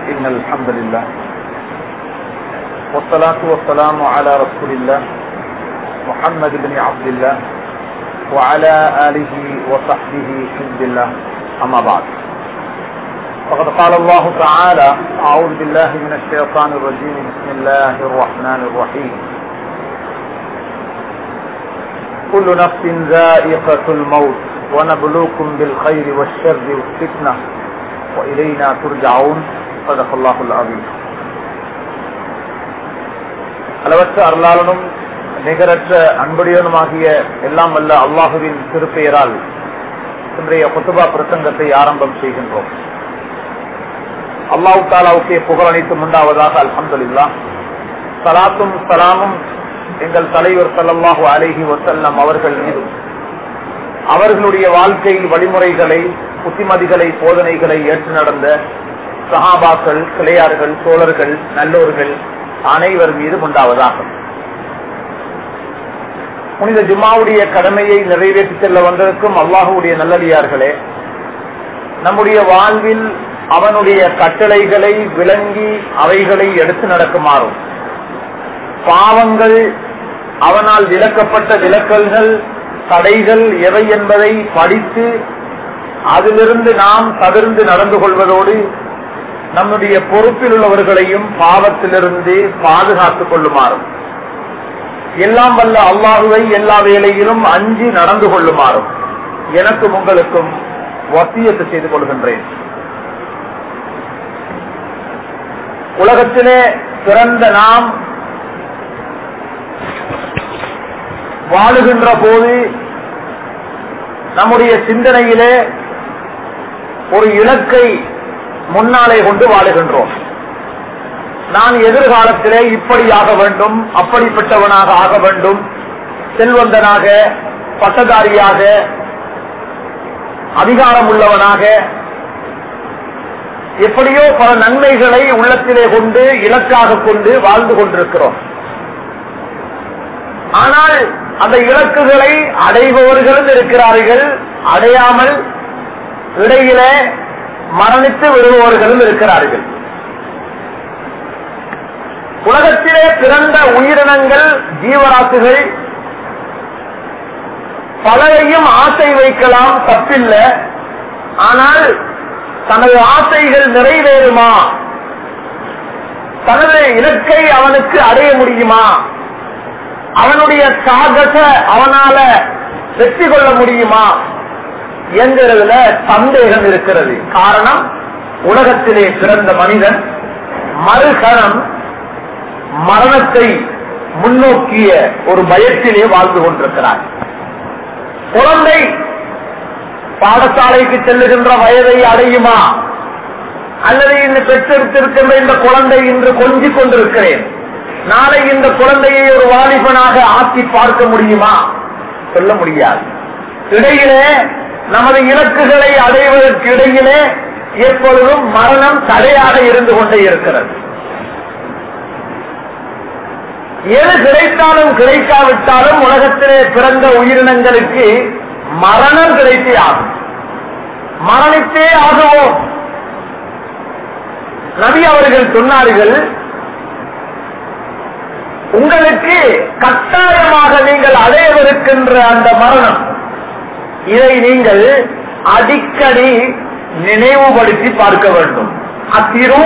إن الحمد لله والصلاة والسلام على رسول الله محمد بن عبد الله وعلى آله وصحبه حزب الله أما بعد فقد قال الله تعالى أعوذ بالله من الشيطان الرجيم بسم الله الرحمن الرحيم كل نفس ذائقة الموت ونبلوكم بالخير والشر والفتنة وإلينا ترجعون صدق الله العظيم அளவற்ற அருளாளனும் நிகரற்ற அன்புடையனுமாகிய எல்லாம் வல்ல அல்லாஹுவின் திருப்பெயரால் இன்றைய குத்துபா பிரசங்கத்தை ஆரம்பம் செய்கின்றோம் அல்லாஹு தாலாவுக்கே புகழ் அனைத்தும் உண்டாவதாக அல்ஹம்துலில்லா சலாத்தும் சலாமும் எங்கள் தலைவர் சல்லல்லாஹு அலைஹி வசல்லம் அவர்கள் மீது அவர்களுடைய வாழ்க்கை வழிமுறைகளை புத்திமதிகளை போதனைகளை ஏற்று நடந்த சஹாபாக்கள் கிளையார்கள் சோழர்கள் நல்லோர்கள் அனைவர் மீது உண்டாவதாக புனித ஜும்மாவுடைய கடமையை நிறைவேற்றி செல்ல வந்திருக்கும் அல்லாஹுடைய நல்லடியார்களே நம்முடைய வாழ்வில் அவனுடைய கட்டளைகளை விளங்கி அவைகளை எடுத்து நடக்குமாறும் பாவங்கள் அவனால் விளக்கப்பட்ட விலக்கல்கள் தடைகள் எவை என்பதை படித்து அதிலிருந்து நாம் தவிர்ந்து நடந்து கொள்வதோடு நம்முடைய பொறுப்பில் உள்ளவர்களையும் பாவத்திலிருந்து பாதுகாத்துக் கொள்ளுமாறும் எல்லாம் வல்ல அல்லாஹுவை எல்லா வேலையிலும் அஞ்சி நடந்து கொள்ளுமாறும் எனக்கும் உங்களுக்கும் வசியத்து செய்து கொள்கின்றேன் உலகத்திலே பிறந்த நாம் வாழுகின்ற போது நம்முடைய சிந்தனையிலே ஒரு இலக்கை முன்னாலே கொண்டு வாழுகின்றோம் நான் எதிர்காலத்திலே இப்படி ஆக வேண்டும் அப்படிப்பட்டவனாக ஆக வேண்டும் செல்வந்தனாக பட்டதாரியாக அதிகாரம் உள்ளவனாக எப்படியோ பல நன்மைகளை உள்ளத்திலே கொண்டு இலக்காக கொண்டு வாழ்ந்து கொண்டிருக்கிறோம் ஆனால் அந்த இலக்குகளை அடைபவர்களும் இருக்கிறார்கள் அடையாமல் இடையிலே மரணித்து விடுபவர்களும் இருக்கிறார்கள் உலகத்திலே பிறந்த உயிரினங்கள் ஜீவராசிகள் பலரையும் ஆசை வைக்கலாம் தப்பில்லை ஆனால் தனது ஆசைகள் நிறைவேறுமா தனது இலக்கை அவனுக்கு அடைய முடியுமா அவனுடைய சாகச அவனால வெற்றி கொள்ள முடியுமா என்கிறதுல சந்தேகம் இருக்கிறது காரணம் உலகத்திலே பிறந்த மனிதன் மறுகணம் மரணத்தை முன்னோக்கிய ஒரு பயத்திலே வாழ்ந்து கொண்டிருக்கிறார் குழந்தை பாடசாலைக்கு செல்லுகின்ற வயதை அடையுமா அல்லது இன்று பெற்றெடுத்திருக்கின்ற இந்த குழந்தை இன்று கொஞ்சிக் கொண்டிருக்கிறேன் நாளை இந்த குழந்தையை ஒரு வாலிபனாக ஆக்கி பார்க்க முடியுமா சொல்ல முடியாது இடையிலே நமது இலக்குகளை அடைவதற்கு இடையிலே எப்பொழுதும் மரணம் தடையாக இருந்து கொண்டே இருக்கிறது எது கிடைத்தாலும் கிடைக்காவிட்டாலும் உலகத்திலே பிறந்த உயிரினங்களுக்கு மரணம் கிடைத்தே ஆகும் மரணித்தே ஆகுவோம் நபி அவர்கள் சொன்னார்கள் உங்களுக்கு கட்டாயமாக நீங்கள் அடையவிருக்கின்ற அந்த மரணம் இதை நீங்கள் அடிக்கடி நினைவுபடுத்தி பார்க்க வேண்டும் அத்திரு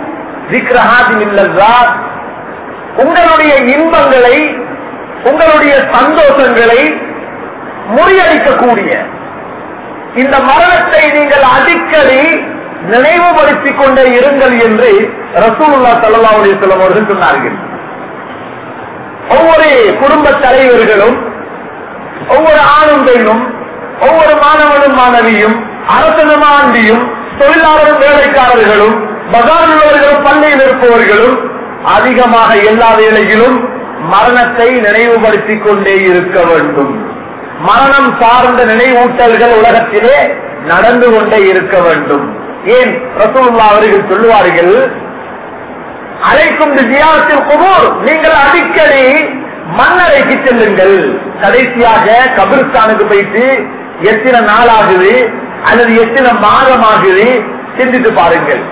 உங்களுடைய இன்பங்களை உங்களுடைய சந்தோஷங்களை முறியடிக்கக்கூடிய இந்த மரணத்தை நீங்கள் அடிக்கடி நினைவுபடுத்திக் கொண்டே இருங்கள் என்று ரசூலுல்லா சல்லா அலிஸ்லாம் அவர்கள் சொன்னார்கள் ஒவ்வொரு குடும்ப தலைவர்களும் ஒவ்வொரு ஆணும் பெண்ணும் ஒவ்வொரு மாணவனும் மாணவியும் அரசனும் ஆண்டியும் தொழிலாளரும் வேலைக்காரர்களும் பகான் உள்ளவர்களும் பள்ளியில் இருப்பவர்களும் அதிகமாக எல்லா வேலையிலும் மரணத்தை நினைவுபடுத்திக் கொண்டே இருக்க வேண்டும் மரணம் சார்ந்த நினைவூட்டல்கள் உலகத்திலே நடந்து கொண்டே இருக்க வேண்டும் ஏன் ரசூல்லா அவர்கள் சொல்லுவார்கள் அழைக்கும் ஜியாரத்தில் குபூர் நீங்கள் அடிக்கடி மண்ணறைக்கு செல்லுங்கள் கடைசியாக கபிரிஸ்தானுக்கு போயிட்டு எத்தனை நாள் ஆகுது அல்லது எத்தனை மாதம் ஆகுது சிந்தித்து பாருங்கள்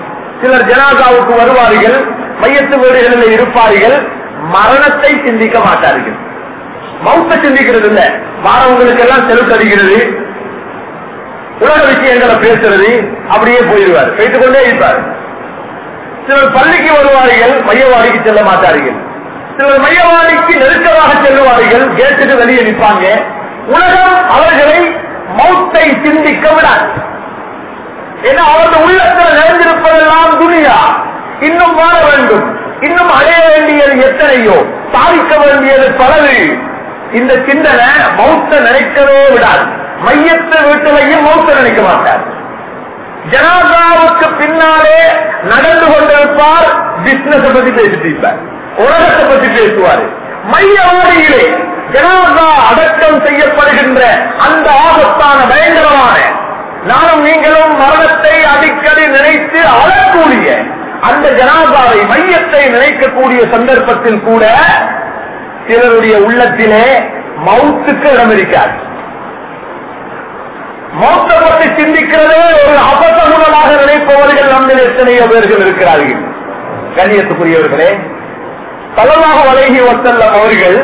சிலர் ஜனாதாவுக்கு வருவார்கள் மையத்து வீடுகளில் இருப்பார்கள் மரணத்தை சிந்திக்க மாட்டார்கள் மௌத்த சிந்திக்கிறது இல்ல மாணவங்களுக்கு எல்லாம் செலுத்தடிக்கிறது உலக விஷயங்களை பேசுறது அப்படியே போயிடுவார் போயிட்டு கொண்டே இருப்பார் சிலர் பள்ளிக்கு வருவார்கள் மையவாடிக்கு செல்ல மாட்டார்கள் சிலர் மையவாடிக்கு நெருக்கமாக செல்லுவார்கள் கேட்டுக்கு வெளியே நிற்பாங்க உலகம் அவர்களை மௌத்தை சிந்திக்க விடாது ஏன்னா அவரது உள்ளத்தில் நிறைந்திருப்பதெல்லாம் துனியா இன்னும் வாழ வேண்டும் இன்னும் அடைய வேண்டியது எத்தனையோ சாதிக்க வேண்டியது பலது இந்த சிந்தனை மௌத்த நினைக்கவே விடாது மையத்தை வீட்டிலையும் மௌத்த நினைக்க மாட்டார் ஜனாதாவுக்கு பின்னாலே நடந்து கொண்டிருப்பார் பிசினஸ் பத்தி பேசிட்டு இருப்பார் உலகத்தை பத்தி பேசுவார் மையவாடியிலே ஜனாதா அடக்கம் செய்யப்படுகின்ற அந்த ஆபத்தான பயங்கரமான நானும் நீங்களும் மரணத்தை அடிக்கடி நினைத்து அழக்கூடிய அந்த ஜனாதாவை மையத்தை நினைக்கக்கூடிய சந்தர்ப்பத்தில் கூட சிலருடைய உள்ளத்திலே மவுத்துக்கு இடம் இருக்காது மௌத்த பற்றி சிந்திக்கிறதே ஒரு அபசகுணமாக நினைப்பவர்கள் நம்மில் எத்தனையோ பேர்கள் இருக்கிறார்கள் கண்ணியத்துக்குரியவர்களே தலமாக வழங்கி வசல்லம் அவர்கள்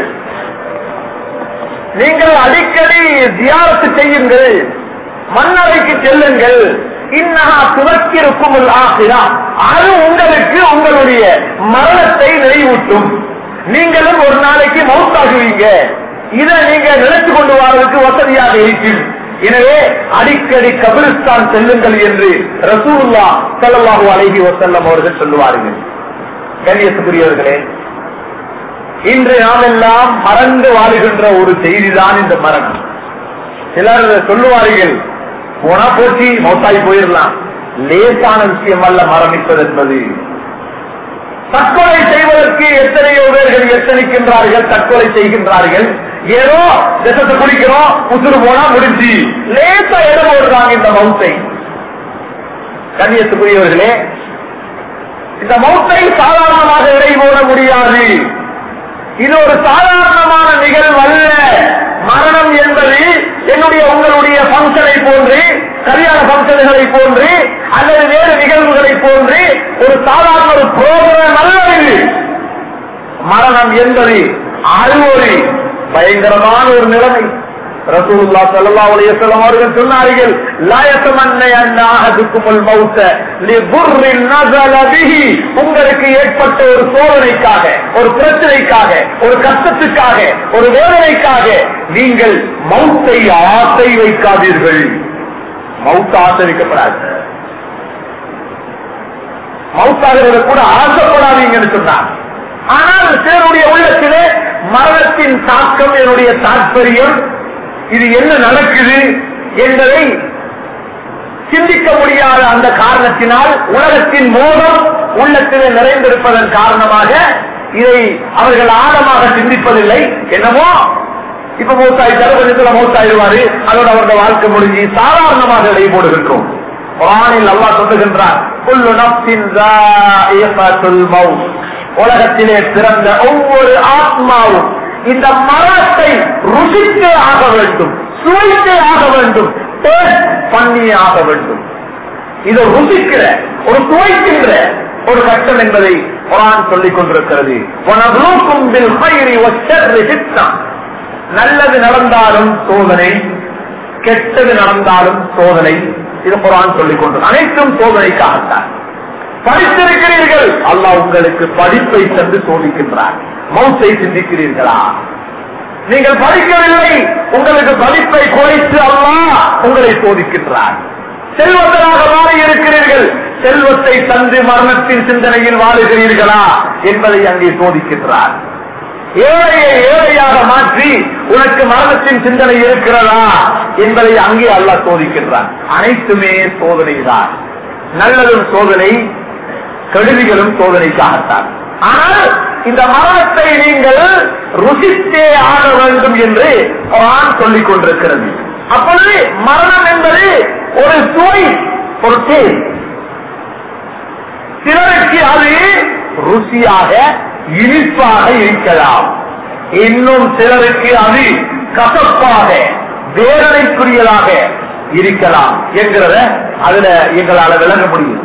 நீங்கள் அடிக்கடி தியாரத்து செய்யுங்கள் மன்னரைக்கு செல்லுங்கள் இன்னஹா துவக்கிருக்கும் ஆசிரா அது உங்களுக்கு உங்களுடைய மரணத்தை நினைவூட்டும் நீங்களும் ஒரு நாளைக்கு மவுத்தாகுவீங்க இதை நீங்க நினைச்சு கொண்டு வரதுக்கு வசதியாக இருக்கும் எனவே அடிக்கடி கபிரிஸ்தான் செல்லுங்கள் என்று ரசூல்லா சல்லாஹூ அலஹி வசல்லம் அவர்கள் சொல்லுவார்கள் கண்ணியத்துக்குரியவர்களே இன்று நாம் எல்லாம் மறந்து வாழுகின்ற ஒரு செய்திதான் இந்த மரணம் சிலர் சொல்லுவார்கள் போனா போச்சு மௌத்தாய் போயிடலாம் லேசான விஷயம் அல்ல மரணிப்பது என்பது தற்கொலை செய்வதற்கு எத்தனையோ பேர்கள் எத்தனைக்கின்றார்கள் தற்கொலை செய்கின்றார்கள் ஏதோ விஷத்தை குடிக்கிறோம் உசுறு போனா முடிஞ்சு லேசா இடம் ஓடுறாங்க இந்த மவுத்தை கண்ணியத்துக்குரியவர்களே இந்த மௌத்தை சாதாரணமாக இடை போட முடியாது இது ஒரு சாதாரணமான நிகழ்வு அல்ல மரணம் என்பது என்னுடைய உங்களுடைய பங்கனை போன்று கல்யாண பங்கன்களை போன்று அல்லது வேறு நிகழ்வுகளை போன்று ஒரு சாதாரண ஒரு புரோகிராம் அல்ல இது மரணம் என்பது அறுவொரு பயங்கரமான ஒரு நிலைமை ரசூலுல்லா ஸல்லல்லாஹு அலைஹி வஸல்லம் அவர்கள் சொன்னார்கள் லா யதமன்ன அன்ன அஹதுக்குமுல் மௌத லிதுர்ரின் நஸல பிஹி உங்களுக்கு ஏற்பட்ட ஒரு சோதனைக்காக ஒரு பிரச்சனைக்காக ஒரு கஷ்டத்துக்காக ஒரு வேதனைக்காக நீங்கள் மௌத்தை ஆசை வைக்காதீர்கள் மௌத்த ஆசை வைக்கப்படாது மௌத்தாகிறத கூட ஆசைப்படாதீங்கன்னு சொன்னார் ஆனால் சிலருடைய உள்ளத்திலே மரணத்தின் தாக்கம் என்னுடைய தாற்பயம் இது என்ன நடக்குது என்பதை சிந்திக்க முடியாத அந்த காரணத்தினால் உலகத்தின் மோகம் உள்ளத்திலே நிறைந்திருப்பதன் காரணமாக இதை அவர்கள் ஆழமாக சிந்திப்பதில்லை என்னமோ இப்ப மூத்தாயிட்டாரு கொஞ்சத்துல மூத்தாயிடுவாரு அதோட அவருடைய வாழ்க்கை முடிஞ்சு சாதாரணமாக இடை போடுகின்றோம் குரானில் அல்லாஹ் சொல்லுகின்றார் குல்லு நப்சின் ذائقة மவுத் உலகத்திலே பிறந்த ஒவ்வொரு ஆத்மாவும் இந்த மரணத்தை ருசித்தே ஆக வேண்டும் சுவைத்தே ஆக வேண்டும் டேஸ்ட் பண்ணியே ஆக வேண்டும் இதை ருசிக்கிற ஒரு சுவைக்கின்ற ஒரு கட்டம் என்பதை குரான் சொல்லிக் கொண்டிருக்கிறது وَنَبْلُوكُمْ بِالْخَيْرِ وَالشَّرِّ فِتْنَةً. நல்லது நடந்தாலும் சோதனை கெட்டது நடந்தாலும் சோதனை இது குரான் சொல்லிக் கொண்டு அனைத்தும் சோதனைக்காகத்தான் படித்திருக்கிறீர்கள் அல்லாஹ் உங்களுக்கு படிப்பை தந்து சோதிக்கின்றார் மௌத்தை சிந்திக்கிறீர்களா நீங்கள் படிக்கவில்லை உங்களுக்கு படிப்பை குறைத்து அல்லாஹ் உங்களை சோதிக்கின்றார் செல்வந்தராக மாறி இருக்கிறீர்கள் செல்வத்தை தந்து மரணத்தின் சிந்தனையில் வாழுகிறீர்களா என்பதை அங்கே சோதிக்கின்றார் ஏழையை ஏழையாக மாற்றி உனக்கு மரணத்தின் சிந்தனை இருக்கிறதா என்பதை அங்கே அல்லாஹ் சோதிக்கின்றான் அனைத்துமே சோதனைதான் நல்லதும் சோதனை கெடுதிகளும் சோதனைக்காகத்தான் ஆனால் இந்த மரணத்தை நீங்கள் ருசித்தே ஆக வேண்டும் என்று குரான் சொல்லிக் கொண்டிருக்கிறது அப்பொழுது மரணம் என்பது ஒரு சுவை ஒரு டேஸ்ட் சிலருக்கு அது ருசியாக இனிப்பாக இருக்கலாம் இன்னும் சிலருக்கு அது கசப்பாக வேதனைக்குரியதாக இருக்கலாம் என்கிறத அதுல எங்களால விளங்க முடியும்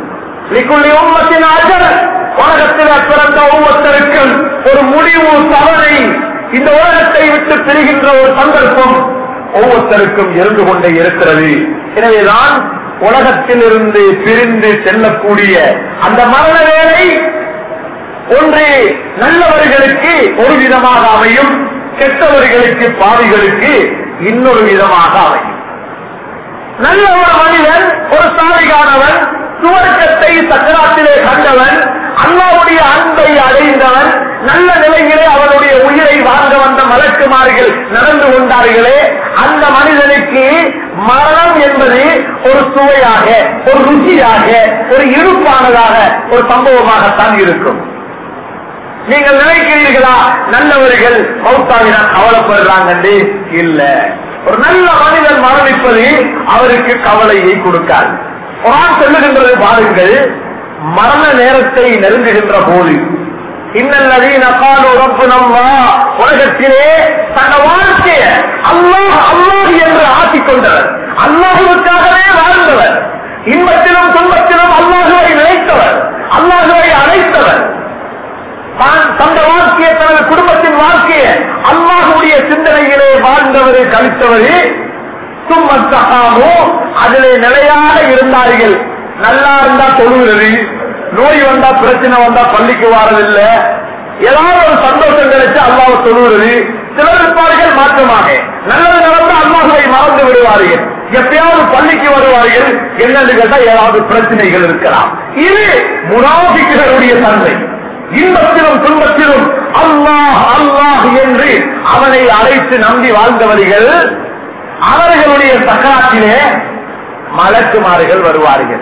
லிக்குள்ளி உம்மத்தின் அஜல் உலகத்தில் பிறந்த ஒவ்வொருத்தருக்கும் ஒரு முடிவு தவறை இந்த உலகத்தை விட்டு பிரிகின்ற ஒரு சந்தர்ப்பம் ஒவ்வொருத்தருக்கும் இருந்து கொண்டே இருக்கிறது எனவேதான் உலகத்தில் இருந்து பிரிந்து செல்லக்கூடிய அந்த மரண வேலை ஒன்று நல்லவர்களுக்கு ஒரு விதமாக அமையும் கெட்டவர்களுக்கு பாவிகளுக்கு இன்னொரு விதமாக அமையும் நல்ல ஒரு மனிதன் ஒரு சாதிகானவன் சுவர்க்கத்தை சக்கராத்திலே கண்டவன் அல்லாவுடைய அன்பை அடைந்தவன் நல்ல நிலையிலே அவனுடைய உயிரை வாங்க வந்த மலக்குமார்கள் நடந்து கொண்டார்களே அந்த மனிதனுக்கு மரணம் என்பது ஒரு சுவையாக ஒரு ருச்சியாக ஒரு இழுப்பானதாக ஒரு சம்பவமாகத்தான் இருக்கும் நீங்கள் நினைக்கிறீர்களா நல்லவர்கள் மௌத்தாவினா கவலைப்படுறாங்க இல்ல ஒரு நல்ல மனிதன் மரணிப்பது அவருக்கு கவலையை கொடுக்காது குரான் சொல்லுகின்றது பாருங்கள் மரண நேரத்தை நெருங்குகின்ற போது இன்னல்லதீன காலு ரப்புனல்லா உலகத்திலே தன்ன வாழ்க்கைய அல்லாஹ் அல்லாஹ் என்று ஆக்கிக் கொண்டவர் அல்லாஹுவுக்காகவே வாழ்ந்தவர் இன்பத்திலும் துன்பத்திலும் அல்லாஹுவை நினைத்தவர் அல்லாஹுவை அழைத்தவர் தான் தந்த வாழ்க்கையை தனது குடும்பத்தின் வாழ்க்கையை அல்லாஹுடைய சிந்தனையிலே வாழ்ந்தவரை கழித்தவரே சும்மத்தகாமோ அதிலே நிலையாக இருந்தார்கள் நல்லா இருந்தா தொழுகிறது நோய் வந்தா பிரச்சனை வந்தா பள்ளிக்கு வாரதில்ல ஏதாவது ஒரு சந்தோஷம் கிடைச்சு அல்லாவை தொழுகிறது சிலர் இருப்பார்கள் மாற்றமாக நல்லது நடந்தா அல்லாஹுவை மறந்து விடுவார்கள் எப்பயாவது பள்ளிக்கு வருவார்கள் என்னன்னு கேட்டா ஏதாவது பிரச்சனைகள் இருக்கலாம் இது முனாபிக்குகளுடைய தன்மை இன்பத்திலும் துன்பத்திலும் அல்லாஹ் அல்லாஹ் என்று அவனை அழைத்து நம்பி வாழ்ந்தவர்கள் அவர்களுடைய சக்கராத்திலே மலக்குமாறுகள் வருவார்கள்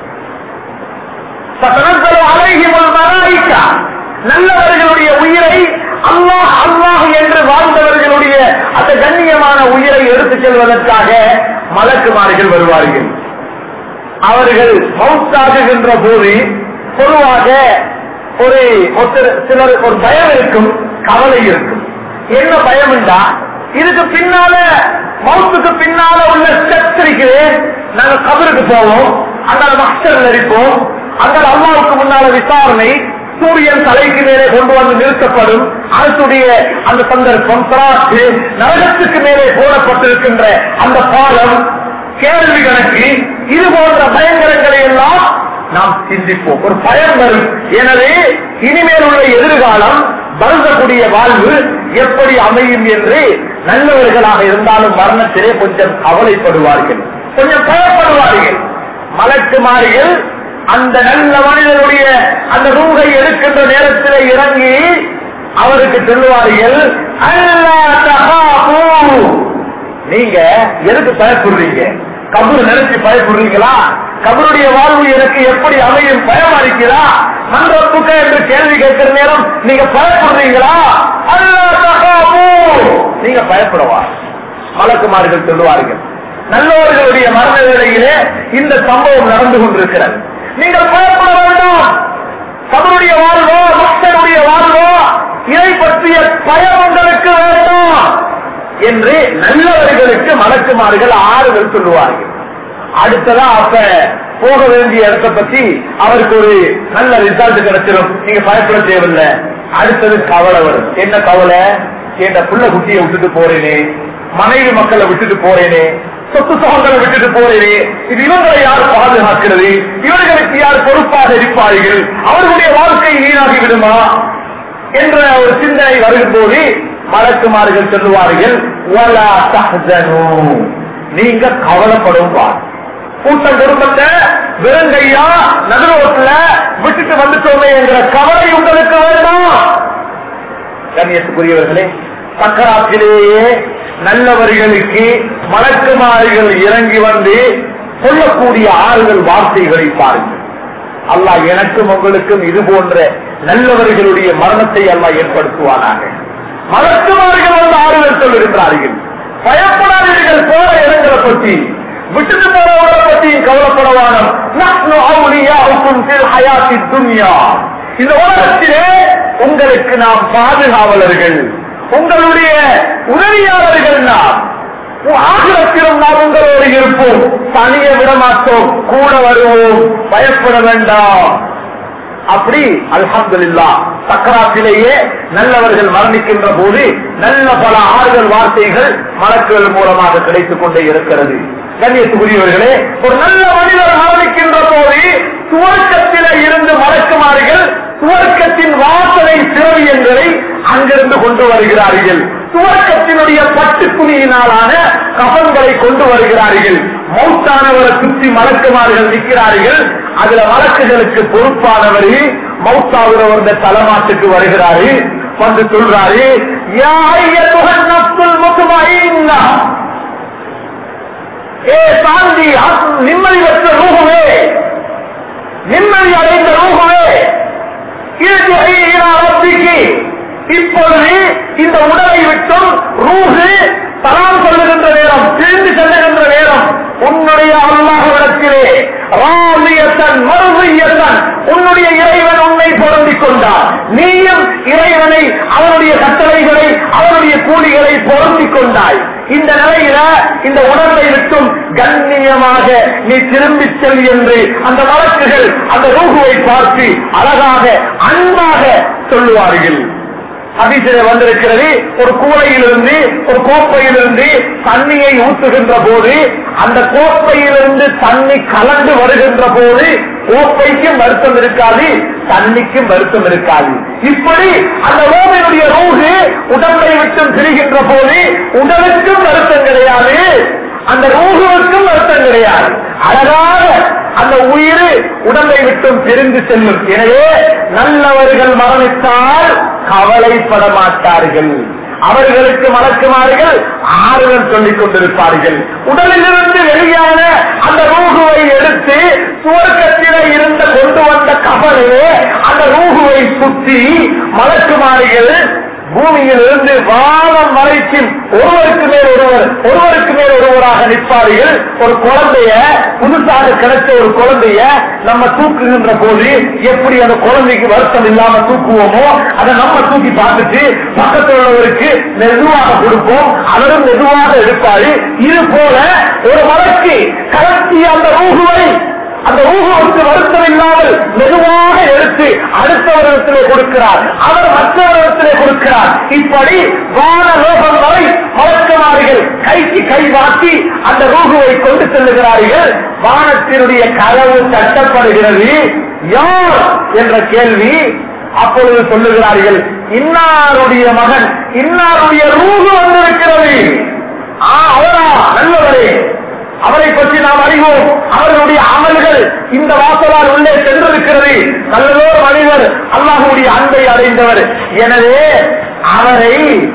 நல்லவர்களுடைய உயிரை அல்லாஹ் அல்லாஹ் என்று வாழ்ந்தவர்களுடைய அந்த கண்ணியமான உயிரை எடுத்துச் செல்வதற்காக மலக்குமாறுகள் வருவார்கள் அவர்கள் மவுத்தாகுகின்ற போது பொதுவாக ஒரு சிலர் ஒரு பயம் இருக்கும் கவலை இருக்கும் என்ன பயம் என்றா இதுக்கு பின்னால மவுத்துக்கு பின்னால உள்ள ஸ்டெப்ஸ் இருக்குது நாங்க கபருக்கு போவோம் அங்க மஸ்டர் நடிப்போம் அங்க அம்மாவுக்கு முன்னால விசாரணை சூரியன் தலைக்கு மேலே கொண்டு வந்து நிறுத்தப்படும் அரசுடைய அந்த சந்தர்ப்பம் திராட்சு நரகத்துக்கு மேலே போடப்பட்டிருக்கின்ற அந்த பாலம் கேள்வி கணக்கு இது போன்ற பயங்கரங்களை எல்லாம் நாம் சிந்திப்போம் ஒரு பயம் வரும் எனவே இனிமேல் உள்ள எதிர்காலம் வருந்தக்கூடிய வாழ்வு எப்படி அமையும் என்று நல்லவர்களாக இருந்தாலும் மரணத்திலே கொஞ்சம் கவலைப்படுவார்கள் கொஞ்சம் பயப்படுவார்கள் மலக்குமாரிகள் அந்த நல்ல மனிதனுடைய அந்த ரூகை எடுக்கின்ற நேரத்தில் இறங்கி அவருக்கு சொல்லுவார்கள் அல்லா தகாபு நீங்க எதுக்கு பயப்படுறீங்க கபரு நினைச்சு பயப்படுறீங்களா கபருடைய வாழ்வு எனக்கு எப்படி அமையும் பயமா இருக்கிறா மன்றப்புக்க என்று கேள்வி கேட்கிற நேரம் நீங்க பயப்படுறீங்களா அல்லா தகாபு நீங்க பயப்படவா மலக்குமார்கள் சொல்லுவார்கள் நல்லவர்களுடைய மரண வேளையிலே இந்த சம்பவம் நடந்து கொண்டிருக்கிறது நீங்கள் பயப்பட வேண்டாம் கபருடைய வாழ்வோ மக்களுடைய வாழ்வோ இதை பற்றிய பயம் உங்களுக்கு வேண்டாம் என்று நல்லவர்களுக்கு மலக்குமார்கள் ஆறுதல் சொல்லுவார்கள் அடுத்ததா அப்ப போக வேண்டிய இடத்தை பத்தி அவருக்கு ஒரு நல்ல ரிசல்ட் கிடைச்சிடும் நீங்க பயப்பட தேவையில்லை அடுத்தது கவலை வரும் என்ன கவலை என் புள்ள குட்டியை விட்டுட்டு போறேனே மனைவி மக்களை விட்டுட்டு போறேனே சொத்து சுகங்களை விட்டுட்டு போறேனே இது இவங்களை யார் பாதுகாக்கிறது இவர்களுக்கு யார் பொறுப்பாக இருப்பார்கள் அவர்களுடைய வாழ்க்கை வீணாகி விடுமா என்ற ஒரு சிந்தனை வரும்போது மலக்குமார்கள் சொல்லுவார்கள் "வலா தஹ்சனு." நீங்க கவலைப்படும் கூட்டம் குடும்பத்தை வெறுங்கையா நடுரோட்டில் விட்டுட்டு வந்துட்டோமே என்கிற கவலை உங்களுக்கு வேண்டாம் கண்ணியத்துக்குரியவர்களே சக்கராத்திலேயே நல்லவர்களுக்கு மலக்குமாரிகள் இறங்கி வந்து சொல்லக்கூடிய ஆறுதல் வார்த்தைகளை பாருங்கள் அல்லாஹ் எனக்கும் உங்களுக்கும் இது போன்ற நல்லவர்களுடைய மரணத்தை அல்லாஹ் ஏற்படுத்துவானாக மலக்குமார்கள் வந்து ஆறுதல் சொல்லுகின்றார்கள் பயப்படாதீர்கள் போற இடங்களை பற்றி விட்டுட்டு போறவங்களை பற்றி கவலைப்படவானம் நஹ்னு அவுலியாவுக்கும் ஃபில் ஹயாத்தி துன்யா இந்த உலகத்திலே உங்களுக்கு நாம் பாதுகாவலர்கள் உங்களுடைய உதவியாளர்கள் நாம் ஆகிரத்திலும் நாம் உங்களோடு இருப்போம் தனிய விடமாட்டோம் கூட வருவோம் பயப்பட வேண்டாம் அப்படி அல்ஹம்துலில்லா சக்கராத்திலேயே நல்லவர்கள் மரணிக்கின்ற போது நல்ல பல ஆறுதல் வார்த்தைகள் மலக்குகள் மூலமாக கிடைத்துக் கொண்டே இருக்கிறது கண்ணியத்துக்குரியவர்களே ஒரு நல்ல மனிதர் மரணிக்கின்ற போது துவக்கத்தில இருந்து மலக்குமார்கள் துவக்கத்தின் வாசனை திரவியங்களை அங்கிருந்து கொண்டு வருகிறார்கள் துவக்கத்தினுடைய பட்டு துணியினாலான கபன்களை கொண்டு வருகிறார்கள் மௌத்தானவரை சுற்றி மலக்குமார்கள் நிற்கிறார்கள் அதுல வழக்குகளுக்கு பொறுப்பானவர் மௌத்தாகிறவர் தலைமாட்டுக்கு வருகிறாரு வந்து சொல்றாரு யா ஐயத்துஹன் நஃப்ஸுல் முத்மஇன்னா. ஏ சாந்தி ஆத்- நிம்மதி பெற்ற ரூகுவே நிம்மதி அடைந்த ரூகுவே இறுதி இலா ரப்பிக்கு. இப்பொழுது இந்த உடலை விட்டும் ரூஹு தலாம் சொல்லுகின்ற நேரம் பிரிந்து செல்லுகின்ற நேரம் உன்னுடைய அல்லாஹ்விடத்திலே ராமியத்தன் மறுமையத்தன் உன்னுடைய இறைவன் உன்னை பொருந்திக் கொண்டார் நீயும் இறைவனை அவனுடைய கட்டளைகளை அவனுடைய கூலிகளை பொருந்திக் கொண்டாய் இந்த நிலையில இந்த உணர்வை விட்டும் கண்ணியமாக நீ திரும்பிச் செல் என்று அந்த வழக்குகள் அந்த ரூகுவை பார்த்து அழகாக அன்பாக சொல்லுவார்கள் ஹதீஸிலே வந்திருக்கிறது ஒரு கூடையிலிருந்து ஒரு கோப்பையிலிருந்து தண்ணியை ஊற்றுகின்ற போது அந்த கோப்பையிலிருந்து தண்ணி கலந்து வருகின்ற போது கோப்பைக்கும் வருத்தம் இருக்காது தண்ணிக்கும் வருத்தம் இருக்காது இப்படி அந்த ஓமையுடைய ரூகு உடம்பை விட்டு பிரிகின்ற போது உடலுக்கும் வருத்தம் கிடையாது அந்த ரூகுவுக்கும் வருத்தம் கிடையாது அழகாக அந்த உயிர் உடம்பை விட்டும் பிரிந்து செல்லும் எனவே நல்லவர்கள் மரணித்தால் கவலைப்பட மாட்டார்கள் அவர்களுக்கு மறக்குமார்கள் ஆறுதல் சொல்லிக் கொண்டிருப்பார்கள் உடலிலிருந்து வெளியான அந்த ரூகுவை எடுத்து சுவர்க்கத்திலே இருந்த கொண்டு வந்த கவலையே அந்த ரூகுவை சுற்றி மலக்குமாரிகள் பூமியில் இருந்து வானம் வரைக்கும் ஒருவருக்கு மேல் ஒருவர் ஒருவருக்கு மேல் ஒருவராக நிற்பார்கள் ஒரு குழந்தைய புதுசாக கிடைச்ச ஒரு குழந்தைய நம்ம தூக்குகின்ற போது எப்படி அந்த குழந்தைக்கு வருத்தம் இல்லாம தூக்குவோமோ அதை நம்ம தூக்கி பார்த்துட்டு பக்கத்தில் உள்ளவருக்கு மெதுவாக கொடுப்போம் அவரும் மெதுவாக எடுப்பாரு இது போல ஒரு வழக்கு கலத்தி அந்த ரூகுவை அந்த ஊகத்துக்கு வருத்தம் இல்லாமல் மெதுவாக எடுத்து அடுத்தவரிடத்திலே கொடுக்கிறார் அவர் மற்றவரிடத்திலே கொடுக்கிறார் இப்படி வான லோகம் வரை மலக்குமாரிகள் கைக்கு கை வாக்கி அந்த ரூகுவை கொண்டு செல்லுகிறார்கள் வானத்தினுடைய கதவு தட்டப்படுகிறது யார் என்ற கேள்வி அப்பொழுது சொல்லுகிறார்கள் இன்னாருடைய மகன் இன்னாருடைய ரூகு வந்திருக்கிறது ஆ, அவரா நல்லவரே அவரை பற்றி நாம் அறிவோம் அவர்களுடைய அமல்கள் இந்த வாசலால் உள்ளே சென்றிருக்கிறது நல்லதோ மனிதர் அல்லாஹுடைய அன்பை அடைந்தவர் எனவே அவரை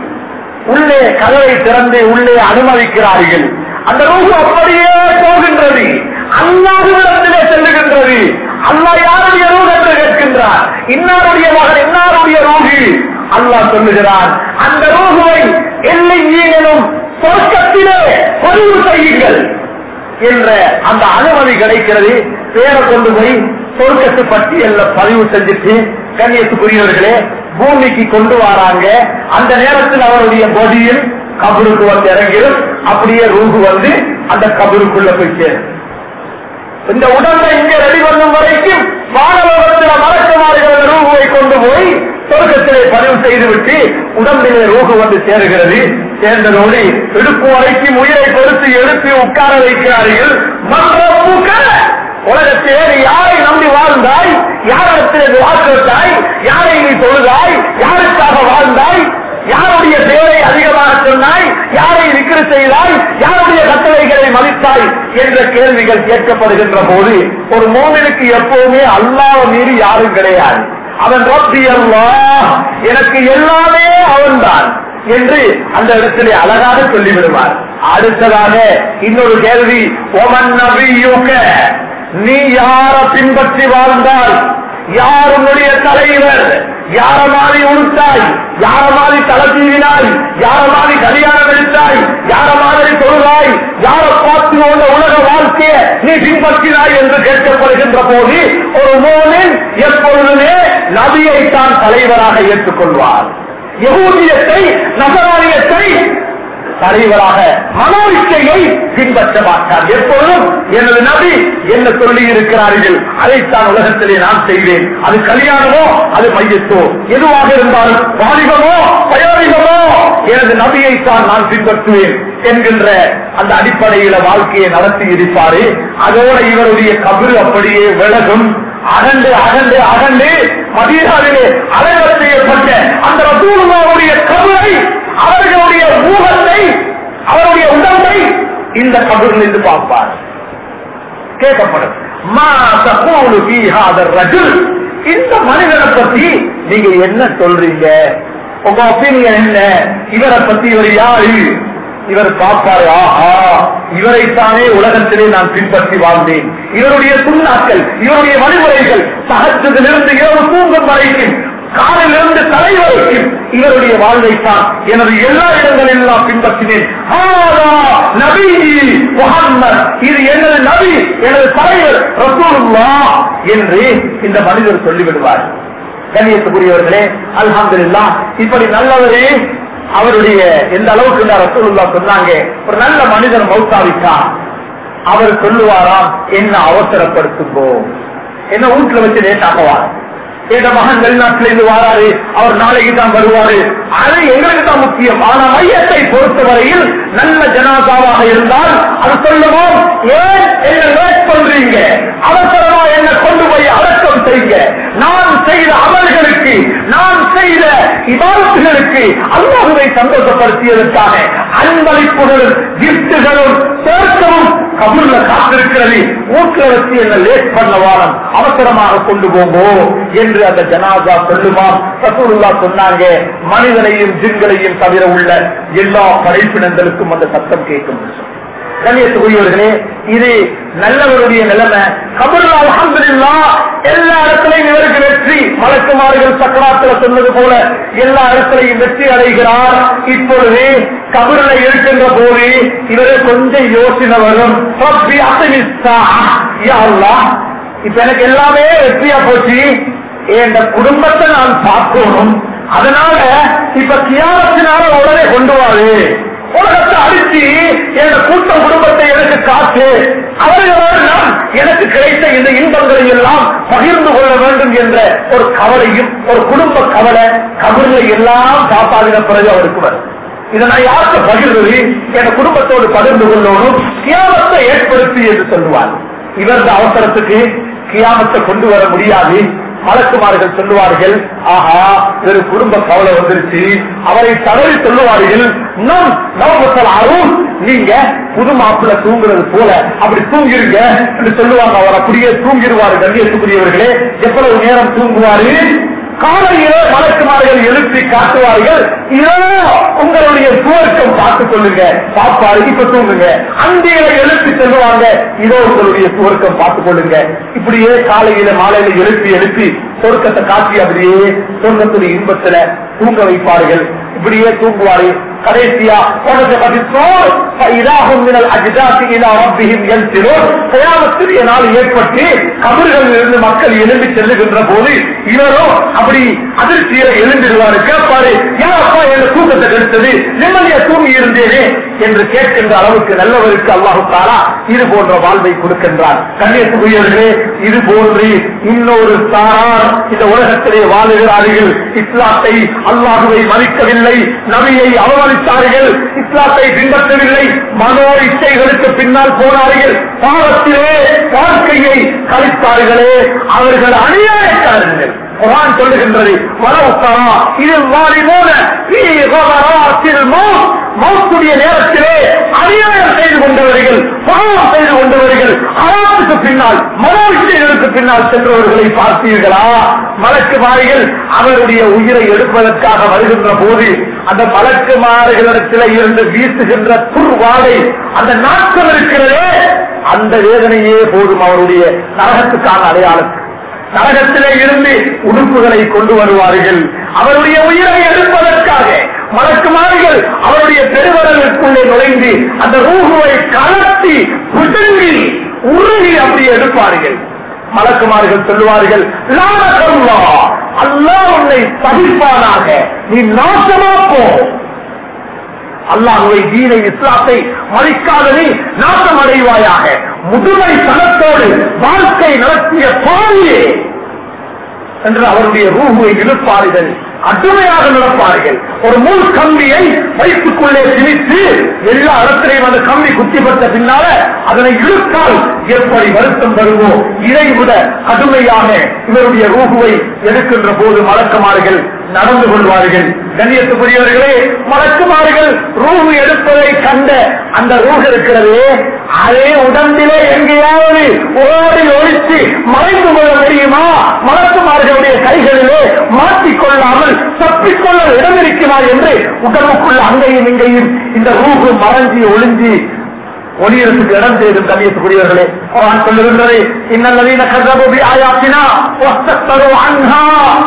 உள்ளே கதவை திறந்து உள்ளே அனுமதிக்கிறார்கள் அந்த ரூபு அப்படியே போகின்றது அல்லாஹுவிடத்திலே செல்லுகின்றது அல்லாஹ் யாருடைய ரூபு என்று கேட்கின்றார் இன்னாருடைய மகன் இன்னாருடைய ரூபி அல்லாஹ் சொல்லுகிறார் அந்த ரூகுவை எல்லை ஈனும் சொர்க்கத்திலே பதிவு செய்யுங்கள் என்ற அந்த அனுமதி கிடைக்கிறது பேரை கொண்டு போய் சொர்க்கத்து பட்டியல்ல பதிவு செஞ்சுட்டு கண்ணியத்துக்குரியவர்களே பூமிக்கு கொண்டு வராங்க அந்த நேரத்தில் அவருடைய பொடியில் கபருக்கு வந்து இறங்கிடும் அப்படியே ரூகு வந்து அந்த கபருக்குள்ள போய் சேரும் இந்த உடம்பை இங்கே ரெடி பண்ணும் வரைக்கும் வானலோகத்தில் மறக்குமாறுகிற ரூகுவை கொண்டு போய் சொர்க்கத்திலே பதிவு செய்துவிட்டு உடம்பிலே ரூகு வந்து சேருகிறது சேர்ந்ததோடு இடுப்பு வரைக்கும் உயிரை கொடுத்து எடுத்து உட்கார வைக்கிறார்கள் மற்றமுக உலகத்திலே நீ யாரை நம்பி வாழ்ந்தாய் யாரிடத்திலே வாக்களித்தாய் யாரை நீ தொழுதாய் யாருக்காக வாழ்ந்தாய் யாருடைய பேரை அதிகமாக சொன்னாய் யாரை விக்கிர செய்தாய் யாருடைய கட்டளைகளை மதித்தாய் என்ற கேள்விகள் கேட்கப்படுகின்ற போது ஒரு மோமனுக்கு எப்பவுமே அல்லாஹ் மீறி யாரும் கிடையாது அவன் ரப்பி அல்லாஹ் எனக்கு எல்லாமே அவன்தான் என்று அந்த இடத்திலே அழகாக சொல்லிவிடுவார் அடுத்ததாக இன்னொரு கேள்வி ஒமன் நபியுக நீ யார பின்பற்றி வாழ்ந்தால் யார் உன்னுடைய தலைவர் யார மாதிரி உடுத்தாய் யார மாதிரி தலை தீவினாய் யார மாதிரி கல்யாணம் எடுத்தாய் யார மாதிரி தொழுதாய் யார பார்த்து உள்ள உலக வாழ்க்கையை நீ பின்பற்றினாய் என்று கேட்கப்படுகின்ற போது ஒரு மோனின் எப்பொழுதுமே நபியை தான் தலைவராக ஏற்றுக்கொள்வார் யகூதியத்தை நகராரியத்தை தலைவராக மனோரிச்சையை பின்பற்ற மாட்டார் எப்பொழுதும் எனது நபி என்ன சொல்லி இருக்கிறார்கள் அதைத்தான் உலகத்திலே நான் செய்வேன் அது கல்யாணமோ அது மையத்தோ எதுவாக இருந்தாலும் வாலிபமோ வயோதிகமோ எனது நபியை தான் நான் பின்பற்றுவேன் என்கின்ற அந்த அடிப்படையில வாழ்க்கையை நடத்தி இருப்பாரு அதோட இவருடைய கபில் அப்படியே விலகும் அகண்டு அகண்டு அகண்டு மதீனாவிலே அலைவர் செய்யப்பட்ட அந்த ரசூலுல்லாவுடைய கபிலை அவர்களுடைய ஊகத்தை அவருடைய உடம்பை இந்த கபில் இருந்து பார்ப்பார் கேட்கப்படும் மா தகூலு ஃபீ ஹாதர் ரஜுல் இந்த மனிதனை பத்தி நீங்க என்ன சொல்றீங்க உங்க ஒப்பீனியன் என்ன இவரை பத்தி இவர் யாரு இவர் பார்ப்பாரு ஆஹா இவரைத்தானே உலகத்திலே நான் பின்பற்றி வாழ்ந்தேன் இவருடைய சுண்ணாக்கள் இவருடைய வழிமுறைகள் சகச்சதிலிருந்து இரவு தூங்கும் வரைக்கும் காலிலிருந்து தலை வரைக்கும் இவருடைய வாழ்வைத்தான் எனது எல்லா இடங்களெல்லாம் பின்பற்றினேன் ஹாதா நபி முஹம்மத் இது எனது நபி எனது தலைவர் ரசூலுல்லாஹ் என்று இந்த மனிதர் சொல்லிவிடுவார் கண்ணியத்துக்குரியவர்களே அல்ஹம்துலில்லா இப்படி நல்லவரே அவருடைய எந்த அளவுக்கு இந்த ரசூலுல்லா சொன்னாங்க ஒரு நல்ல மனிதர் மௌத்தாவிட்டா அவர் சொல்லுவாராம் என்ன அவசரப்படுத்துங்கோ என்ன வீட்டுல வச்சு லேட்டாக்குவார் எங்க மகன் வெளிநாட்டில இருந்து வாராரு அவர் நாளைக்கு தான் வருவாரு அது எங்களுக்கு தான் முக்கியம் ஆனா மையத்தை பொறுத்தவரையில் நல்ல ஜனாதாவாக இருந்தால் அது சொல்லுவோம் ஏன் என்ன லேட் பண்றீங்க அவசரமா என்ன கொண்டு போய் அடக்கம் செய்யுங்க நான் செய்த அமல்களுக்கு நான் செய்த இபாதத்துகளுக்கு அல்லாஹுவை சந்தோஷப்படுத்தியதற்காக அன்பளிப்புகளும் கிஃப்டுகளும் சேர்க்கவும் கபூர்ல காத்திருக்கிறது வீட்டுல வச்சு என்ன லேட் பண்ண வாரம் அவசரமாக கொண்டு போங்கோ என்று அந்த ஜனாதா சொல்லுமா ரசூலுல்லா சொன்னாங்க மனிதனையும் ஜின்களையும் தவிர உள்ள எல்லா படைப்பினங்களுக்கும் அந்த சத்தம் கேட்கும் கண்ணியத்துக்குரியவர்களே இது நல்லவருடைய நிலைமை கபருல் அல்ஹம்துலில்லா எல்லா இடத்திலையும் இவருக்கு வெற்றி மலக்குமார்கள் சக்கராத்துல சொன்னது போல எல்லா இடத்திலையும் வெற்றி அடைகிறார் இப்பொழுது கபருல இருக்கின்ற போது இவரு கொஞ்சம் யோசனை வரும் ரப்பி அசனிஸ்தா. யா அல்லாஹ், இப்ப எனக்கு எல்லாமே வெற்றியா போச்சு என் குடும்பத்தை நான் பார்க்கணும் அதனால இப்ப கியாமத்தினால உடனே கொண்டு வாரு உலகத்தை அடிச்சு என் கூட்டம் குடும்பத்தை எனக்கு காத்து அவர்களோடு நான் எனக்கு கிடைத்த இந்த இன்பங்களை எல்லாம் பகிர்ந்து கொள்ள வேண்டும் என்ற ஒரு கவலையும் ஒரு குடும்ப கவலை கபர்ல எல்லாம் காப்பாதின பிறகு அவருக்கு வரும் இதை நான் யாருக்கு பகிர்வது என் குடும்பத்தோடு பகிர்ந்து கொள்ளணும் கியாமத்தை ஏற்படுத்தி என்று சொல்லுவார் இவரது அவசரத்துக்கு கியாமத்தை கொண்டு வர முடியாது மலக்குமார்கள் சொல்லுவார்கள் ஆஹா ஒரு குடும்ப கவலை வந்துருச்சு அவரை தவறி சொல்லுவார்கள் நம் நவமசல் அருண் நீங்க புது மாப்பிள்ள தூங்குறது போல அப்படி தூங்கிருங்க என்று சொல்லுவாங்க அவர் அப்படியே தூங்கிடுவாரு கண்ணியத்துக்குரியவர்களே எவ்வளவு நேரம் தூங்குவாரு காலையிலே மலக்குமார்கள் எழுப்பி காட்டுவார்கள் இதோ உங்களுடைய சுவர்க்கம் பார்த்துக் கொள்ளுங்க பாப்பாரு இப்ப தூங்குங்க அந்தியில எழுப்பி சொல்லுவாங்க இதோ உங்களுடைய சுவர்க்கம் பார்த்துக் கொள்ளுங்க இப்படியே காலையில மாலையில எழுப்பி எழுப்பி சொர்க்கத்தை காட்டி அப்படியே சொர்க்கத்துடைய இன்பத்துல தூங்க வைப்பார்கள் இப்படியே தூங்குவார்கள் கடைசியா உனக்கு பதித்தோர் இதாகும் மினல் அஜிதாசி இலா ரப்பிஹிம் யன்சிலூன் கயாமத்துடைய நாள் ஏற்பட்டு கபர்களில் இருந்து மக்கள் எழும்பி செல்லுகின்ற போது இவரும் அப்படி அதிர்ச்சியில எழுந்திடுவாரு கேட்பாரு ஏன் அப்பா என்ன தூக்கத்தை கெடுத்தது நிம்மதியா தூங்கி இருந்தேனே என்று கேட்கின்ற அளவுக்கு நல்லவருக்கு அல்லாஹு தாலா இது போன்ற வாழ்வை கொடுக்கின்றார் கண்ணியத்துக்குரியவர்களே இது போன்று இன்னொரு சாரார் இந்த உலகத்திலே வாழுகிறார்கள் இஸ்லாத்தை அல்லாஹுவை மதிக்கவில்லை நபியை அவமதித்தார்கள் இஸ்லாத்தை பின்பற்றவில்லை மனோ இச்சைகளுக்கு பின்னால் போனார்கள் பாவத்திலே வாழ்க்கையை கழித்தார்களே அவர்கள் அநியாயக்காரர்கள் குரான் சொல்லுகின்றது வளவுக்கரா இது வாரிமோன மௌத்துடைய நேரத்திலே அநியாயம் செய்து கொண்டவர்கள் பாவம் செய்து கொண்டவர்கள் அறாத்துக்கு பின்னால் மனோவிஷயங்களுக்கு பின்னால் சென்றவர்களை பார்த்தீர்களா மலக்கு மாறிகள் அவருடைய உயிரை எடுப்பதற்காக வருகின்ற போது அந்த மலக்கு மாறுகளிடத்தில் இருந்து வீசுகின்ற துர்வாடை அந்த நாட்கள் இருக்கிறதே அந்த வேதனையே போதும் அவருடைய நரகத்துக்கான அடையாளம் நரகத்திலே இருந்து உடுப்புகளை கொண்டு வருவார்கள் அவருடைய உயிரை எடுப்பதற்காக மலக்குமார்கள் அவருடைய பெருவரலுக்குள்ளே நுழைந்து அந்த ரூகுவை கலத்தி புதங்கி உருகி அப்படி எடுப்பார்கள் மலக்குமார்கள் சொல்லுவார்கள் "லானக்கல்லா, அல்லாஹ் உன்னை சபிப்பானாக நீ நாசமா போ அல்லாஹுவை தீனை இஸ்லாத்தை மதிக்காத நீ நாசம் அடைவாயாக முதுமை தனத்தோடு வாழ்க்கை நடத்திய பாவியே என்று அவருடைய ரூபுவை இழுப்பார்கள் கடுமையாக நடப்பார்கள் ஒரு முள் கம்பியை வயிற்றுக்குள்ளே திணித்து எல்லா இடத்திலையும் அந்த கம்பி குத்திப்பட்ட பின்னால அதனை இழுத்தால் எப்படி வருத்தம் வருமோ இதை விட கடுமையாக இவருடைய ரூகுவை எடுக்கின்ற போது மலக்குமார்கள் நடந்து கொள்வார்கள் கண்ணியத்துக்குரியவர்களே மலக்குமார்கள் ரூஹு எடுப்பதை கண்ட அந்த ரூஹ் இருக்கிறது அதே உடம்பிலே எங்கேயாவது ஓடி ஒழித்து மறைந்து கொள்ள முடியுமா மலக்குமார்களுடைய கைகளிலே மாற்றிக்கொள்ளாமல் தப்பிக்கொள்ள இடம் இருக்கிறா என்று உடம்புக்குள்ள அங்கேயும் இங்கேயும் இந்த ரூஹு மறைஞ்சி ஒளிஞ்சி ஒளியரசுக்கு இடம் தேடும் கண்ணியத்துக்குரியவர்களே குரான் சொல்லுகின்றது இன்னல்லதீன கதபி ஆயாத்தினா அன்ஹா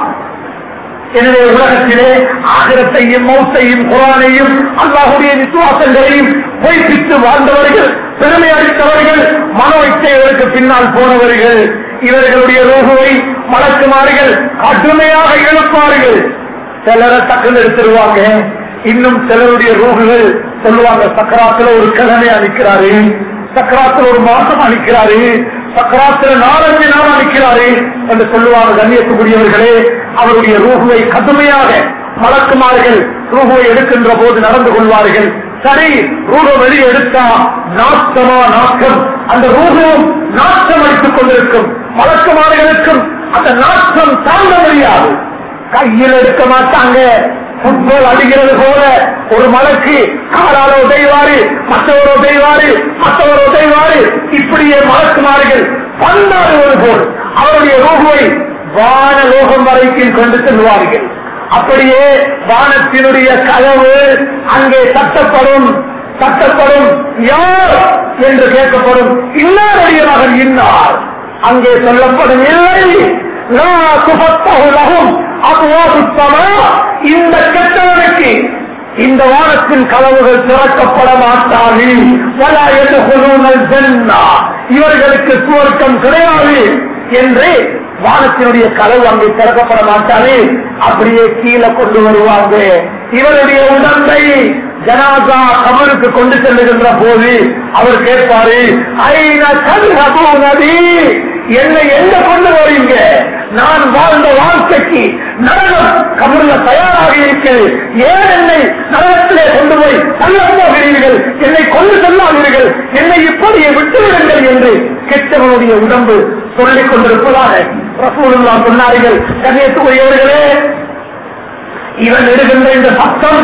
எனவே உலகத்திலே ஆகிரத்தையும் மௌத்தையும் குரானையும் அல்லாஹுடைய விசுவாசங்களையும் பொய்ப்பித்து வாழ்ந்தவர்கள் பெருமை அளித்தவர்கள் மனோ இச்சைகளுக்கு பின்னால் போனவர்கள் இவர்களுடைய ரோகுவை மலக்குமார்கள் கடுமையாக எழுப்பார்கள் சிலரை டக்குன்னு எடுத்துருவாங்க இன்னும் சிலருடைய ரூகுகள் சொல்லுவாங்க சக்கராத்துல ஒரு கிழமை அளிக்கிறாரு சக்கராத்துல ஒரு மாசம் அளிக்கிறாரு சக்கராத்துல நாலஞ்சு நாள் அளிக்கிறாரு என்று சொல்லுவாங்க கண்ணியத்துக்குரியவர்களே அவருடைய ரூகுவை கடுமையாக மலக்குமார்கள் ரூகுவை எடுக்கின்ற போது நடந்து கொள்வார்கள் சரி ரூப வெளியே எடுத்தா நாட்டமா நாட்டம் அந்த ரூபம் நாட்டம் அடித்துக் கொண்டிருக்கும் மலக்குமார்களுக்கும் அந்த நாட்டம் தாங்க முடியாது கையில் எடுக்க மாட்டாங்க புட்பால் அடிக்கிறது போல ஒரு மலக்கு காலால உதைவாரு மற்றவர் உதைவாரு மற்றவர் உதைவாரு இப்படியே மலக்குமார்கள் பந்தாடுவது போல் அவருடைய ரூகுவை வான லோகம் வரைக்கும் கொண்டு செல்வார்கள் அப்படியே வானத்தினுடைய கதவு அங்கே தட்டப்படும் தட்டப்படும் யார் என்று கேட்கப்படும் இன்னாருடைய மகன் இன்னார் அங்கே சொல்லப்படும் இல்லை லா துஃபத்தஹு லஹும் அப்வாபு ஸமா. இந்த கெட்டவனுக்கு இந்த வானத்தின் கதவுகள் திறக்கப்பட மாட்டாது வலா எதுகுலூனல் ஜன்னா. இவர்களுக்கு சுவர்க்கம் கிடையாது என்று வானத்தினுடைய கதவு அங்கே திறக்கப்பட மாட்டாது அப்படியே கீழே கொண்டு வருவாங்க இவருடைய உடம்பை ஜனாதா கபருக்கு கொண்டு செல்லுகின்ற போது அவர் கேட்பாரு ஐன கதுஹபு நபி என்னை எங்க கொண்டு வரீங்க நான் வாழ்ந்த வாழ்க்கைக்கு நரகம் கபருல தயாராக இருக்கிறது ஏன் என்னை நரகத்திலே கொண்டு போய் தள்ள போகிறீர்கள் என்னை கொண்டு செல்லாதீர்கள் என்னை இப்படியே விட்டுவிடுங்கள் என்று கெட்டவனுடைய உடம்பு சொல்லிக் கொண்டிருப்பதாக ரசூலுல்லா சொன்னார்கள் கண்ணியத்துக்குரியவர்களே இவன் எடுகின்ற இந்த சத்தம்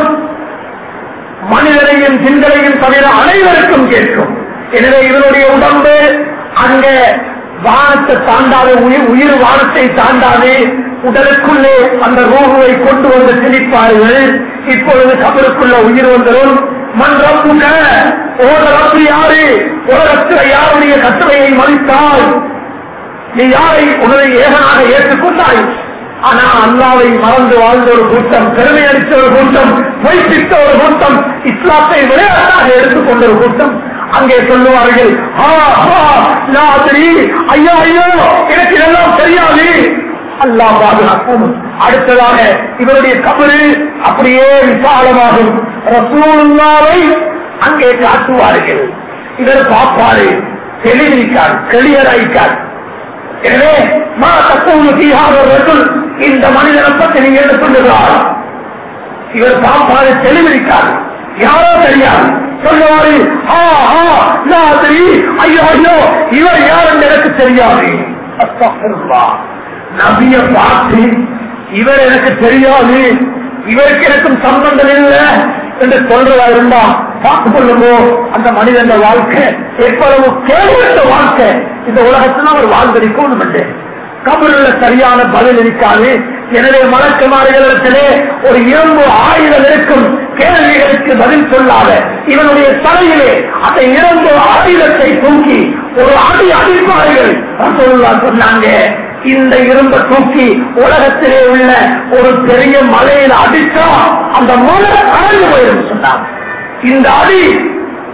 மனிதனையும் சிந்தனையும் தவிர அனைவருக்கும் கேட்கும் எனவே இவனுடைய உடம்பு அங்க வானத்தை தாண்டாது உயிர் உயிர் வானத்தை தாண்டாது உடலுக்குள்ளே அந்த ரூகுவை கொண்டு வந்து திணிப்பார்கள் இப்பொழுது கபருக்குள்ள உயிர் வந்துடும் மண் ரப்புங்க ஓட ரப்பு யாரு உலகத்தில் யாருடைய கட்டுரையை மதித்தால் நீ யாரை உனதை ஏகனாக ஏற்றுக்கொண்டாய் ஆனா அல்லாவை மறந்து வாழ்ந்த ஒரு கூட்டம் பெருமை அளித்த ஒரு கூட்டம் பொய்ப்பித்த ஒரு கூட்டம் இஸ்லாத்தை விளையாட்டாக எடுத்துக்கொண்ட ஒரு கூட்டம் அங்கே சொல்லுவார்கள் "ஆ, ஆ, நாதிரி, ஐயோ ஐயோ எனக்கு இதெல்லாம் தெரியாது அல்லாஹ் பாதுகாக்கும் அடுத்ததாக இவருடைய கபரு அப்படியே விசாலமாகும் ரசூலுல்லாவை அங்கே காட்டுவார்கள் இவர் பார்ப்பாரு தெளிவிக்கார் கிளியராய்க்கார் எனவே மா தப்பூனு தீகாவர்கள் இந்த மனிதனை பற்றி நீங்க என்ன சொல்லுகிறார் இவர் பாப்பாரு தெளிவிக்கார் யாரோ தெரியாது சொல்லுவாரு ஆ ஆ நாதிரி ஐயோ ஐயோ இவர் யார் என்று எனக்கு தெரியாது அஸ்தக்ஃபிருல்லாஹ். நபிய பார்த்து இவர் எனக்கு தெரியாது இவருக்கு எனக்கும் சம்பந்தம் இல்லை என்று சொல்றதா இருந்தா பார்த்து கொள்ளுமோ அந்த மனிதன் வாழ்க்கை எவ்வளவு கேள்வித்த வாழ்க்கை இந்த உலகத்தில் அவர் வாழ்ந்திருக்கும் என்று கபருள்ள சரியான பதில் இருக்காது எனவே மலக்குமாரிகளிடத்திலே ஒரு இரும்பு ஆயுதம் இருக்கும் கேள்விகளுக்கு பதில் சொல்லாத இவனுடைய தலையிலே அந்த இரும்பு ஆயுதத்தை தூக்கி ஒரு அடி அடிப்பார்கள் ரசூலுல்லாஹ் சொன்னாங்க இந்த இரும்பை தூக்கி உலகத்திலே உள்ள ஒரு பெரிய மலையில அடித்தா அந்த மலை கலந்து போயிடும் சொன்னாங்க இந்த அடி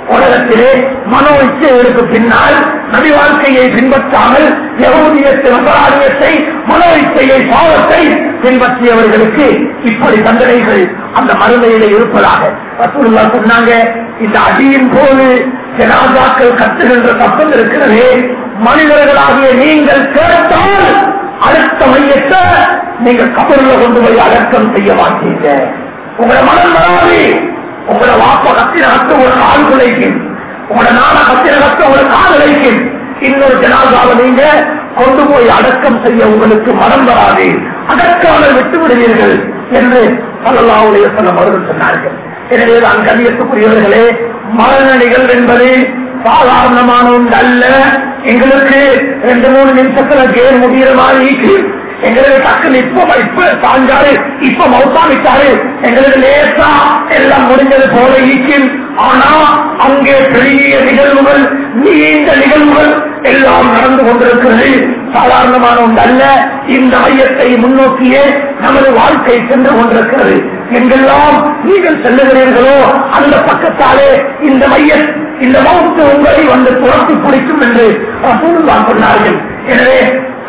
உலகத்திலே மனோ இச்சைகளுக்கு பின்னால் நபி வாழ்க்கையை பின்பற்றாமல் யகூதியத்தை நபராணியத்தை மனோ இச்சையை பாவத்தை பின்பற்றியவர்களுக்கு இப்படி தண்டனைகள் அந்த மறுமையிலே இருப்பதாக ரசூலுல்லா சொன்னாங்க இந்த அடியின் போது ஜனாதாக்கள் கத்துகின்ற சத்தம் இருக்கிறதே மனிதர்களாகிய நீங்கள் கேட்டால் அடுத்த மையத்தை நீங்க கபர்ல கொண்டு போய் அடக்கம் செய்ய மாட்டீங்க உங்களை மனம் வராது உங்களை வாப்ப கத்தின கத்து உங்களை ஆள் குலைக்கும் உங்களை நான கத்தின கத்து உங்களை காதலைக்கும் இன்னொரு ஜனாதாவை நீங்க கொண்டு போய் அடக்கம் செய்ய உங்களுக்கு மனம் வராது அடக்காமல் விட்டு விடுவீர்கள் என்று பல்லல்லாவுடைய சொல்லம் அவர்கள் சொன்னார்கள் எனவே தான் கண்ணியத்துக்குரியவர்களே மரண நிகழ்வு என்பது சாதாரணமான ஒன்று அல்ல எங்களுக்கு ரெண்டு மூணு நிமிஷத்துல கேர் முடிகிற மாதிரி எங்களுக்கு டக்குன்னு இப்ப இப்ப சாஞ்சாரு இப்ப மௌசாமிட்டாரு எங்களுக்கு லேசா எல்லாம் முடிஞ்சது போல ஈக்கும் ஆனா அங்கே பெரிய நிகழ்வுகள் நீண்ட நிகழ்வுகள் எல்லாம் நடந்து கொண்டிருக்கிறது சாதாரணமான ஒன்று அல்ல இந்த மையத்தை முன்னோக்கியே நமது வாழ்க்கை சென்று கொண்டிருக்கிறது எங்கெல்லாம் நீங்கள் செல்லுகிறீர்களோ அந்த பக்கத்தாலே இந்த மையம் இந்த மௌத்து உங்களை வந்து துரத்தி பிடிக்கும் என்று ரசூலுல்லாஹ் சொன்னார்கள் எனவே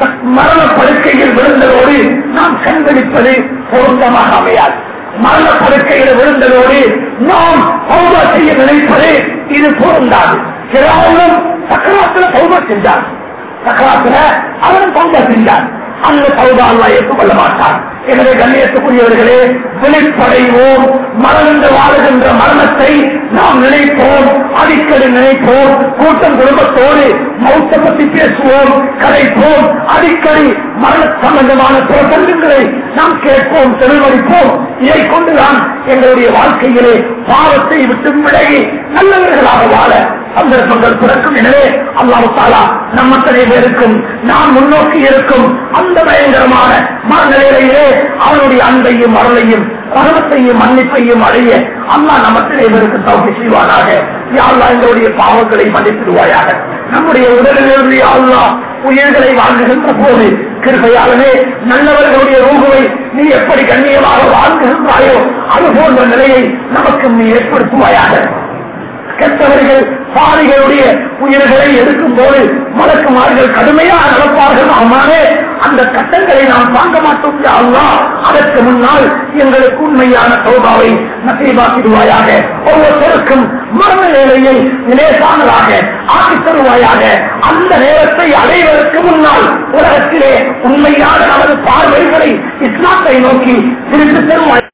மரண படுக்கையில் விழுந்ததோடு நாம் கண்களிப்பது பொருத்தமாக அமையாது மரண படுக்கையில் விழுந்ததோடு நாம் சௌபா செய்ய நினைப்பது இது பொருந்தாது சிறாவும் சக்கராத்துல சௌபா செஞ்சார் சக்கராத்துல அவன் சௌபா செஞ்சான் அந்த சௌபா அல்லா ஏற்றுக்கொள்ள மாட்டான் எனவே கண்ணியத்துக்குரியவர்களே விழிப்படைவோம் மரணந்து வாழுகின்ற மரணத்தை நாம் நினைப்போம் அடிக்கடி நினைப்போம் கூட்டம் குடும்பத்தோடு மௌத்த பற்றி பேசுவோம் கதைப்போம் அடிக்கடி மரண சம்பந்தமான பிரசங்கங்களை நாம் கேட்போம் செல்வழிப்போம் இதை கொண்டுதான் எங்களுடைய வாழ்க்கையிலே பாவத்தை விட்டு விலகி நல்லவர்களாக வாழ சந்தர்ப்பங்கள் பிறக்கும் எனவே அல்லாஹு தாலா நம்ம அத்தனை பேருக்கும் நாம் முன்னோக்கி இருக்கும் அந்த பயங்கரமான மனநிலையிலே அவனுடைய அன்பையும் அருளையும் பருவத்தையும் மன்னிப்பையும் அடைய அல்லா நமத்திலே பேருக்கு தௌகி செய்வானாக யாழ்லா எங்களுடைய பாவங்களை மன்னிப்பிடுவாயாக நம்முடைய உடலிலிருந்து யாழ்லா உயிர்களை வாழ்ந்துகின்ற போது கிருபையாகவே நல்லவர்களுடைய ரூகுவை நீ எப்படி கண்ணியமாக வாழ்ந்துகின்றாயோ அது போன்ற நிலையை நமக்கு நீ ஏற்படுத்துவாயாக கெட்டவர்கள் பாரிகளுடைய உயிர்களை எடுக்கும் போது மலக்குமார்கள் கடுமையாக நடப்பார்கள் ஆமாவே அந்த கட்டங்களை நாம் தாங்க மாட்டோம் அல்லா அதற்கு முன்னால் எங்களுக்கு உண்மையான சோபாவை நசீபாக்கிடுவாயாக ஒவ்வொருத்தருக்கும் மரண நிலையை லேசானதாக ஆக்கி தருவாயாக அந்த நேரத்தை அடைவதற்கு முன்னால் உலகத்திலே உண்மையான நமது பார்வைகளை இஸ்லாத்தை நோக்கி திருப்பி தருவாய்